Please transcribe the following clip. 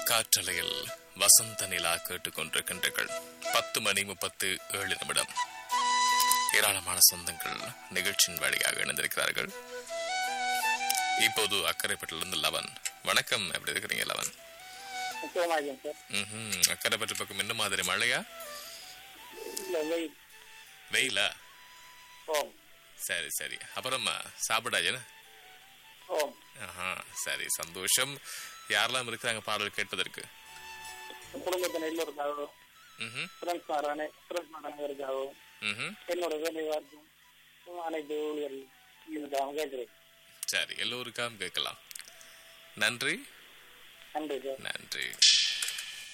காற்றலையில் வசந்த நிலா கேட்டுக்கொண்டிருக்கின்றீர்கள் பத்து மணி முப்பத்து ஏழு நிமிடம் ஏராளமான சொந்தங்கள் நிகழ்ச்சியின் வழியாக இணைந்திருக்கிறார்கள் இப்போது அக்கரைப்பட்டிலிருந்து லவன் வணக்கம் எப்படி இருக்கிறீங்க லவன் நிச்சயமாக சார் ம் அக்கரைப்பட்டு பக்கம் என்ன மாதிரி மழையா இல்லை வெயில் வெயிலா ஓம் சரி சரி அப்புறமா சாப்பிடாஜன ஓம் ஆஹா சரி சந்தோஷம் யாரெல்லாம் இருக்கிறாங்க பாடல் கேட்பதற்கு குடும்பத்தின் எல்லோருக்காகவும் ம் ஃப்ரெண்ட்ஸ் மாறானே ஃப்ரெண்ட்ஸ் மாறானவருக்காகவும் ம் என்னோட வேலை வார்த்தையும் அனைத்து ஊழியர்கள் இதுக்காக கேட்கிறேன் சரி எல்லோருக்காகவும் கேட்கலாம் நன்றி நன்றி சார் நன்றி